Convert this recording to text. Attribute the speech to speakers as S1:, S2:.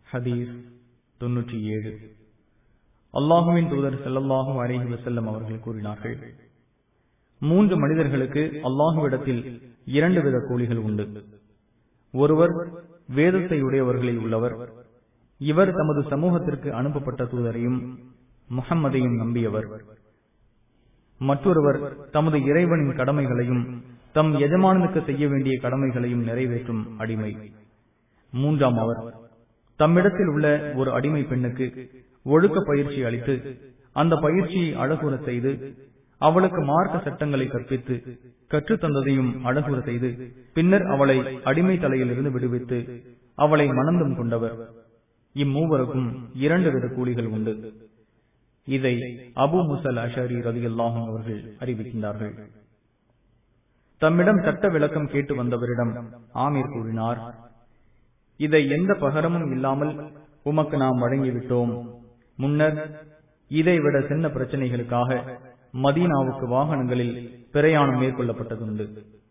S1: ஹதீஸ் தொன்னூற்றி ஏழு அல்லாஹுவின் தூதர் செல்லல்லாஹும் அலைஹி வசல்லம் அவர்கள் கூறினார்கள் மூன்று மனிதர்களுக்கு அல்லாஹுவிடத்தில் இரண்டு வித கூலிகள் உண்டு ஒருவர் வேதத்தை உடையவர்களில் உள்ளவர் இவர் தமது சமூகத்திற்கு அனுப்பப்பட்ட தூதரையும் முகம்மதையும் நம்பியவர் மற்றொருவர் தமது இறைவனின் கடமைகளையும் தம் எஜமானனுக்கு செய்ய வேண்டிய கடமைகளையும் நிறைவேற்றும் அடிமை மூன்றாம் அவர் தம்மிடத்தில் உள்ள ஒரு அடிமை பெண்ணுக்கு ஒழுக்க பயிற்சி அளித்து அந்த பயிற்சியை அழகுற செய்து அவளுக்கு மார்க்க சட்டங்களை கற்பித்து கற்றுத்தந்ததையும் அழகுற செய்து பின்னர் அவளை அடிமை தலையிலிருந்து விடுவித்து அவளை மணந்தும் கொண்டவர் இம்மூவருக்கும் இரண்டு வித கூலிகள் உண்டு இதை அபு முசல் அஷரி ரவி அல்லாஹும் அவர்கள் அறிவிக்கின்றார்கள் தம்மிடம் சட்ட விளக்கம் கேட்டு வந்தவரிடம் ஆமீர் கூறினார் இதை எந்த பகரமும் இல்லாமல் உமக்கு நாம் வழங்கிவிட்டோம் முன்னர் இதை விட சின்ன பிரச்சனைகளுக்காக மதீனாவுக்கு வாகனங்களில் பிரயாணம் மேற்கொள்ளப்பட்டதுண்டு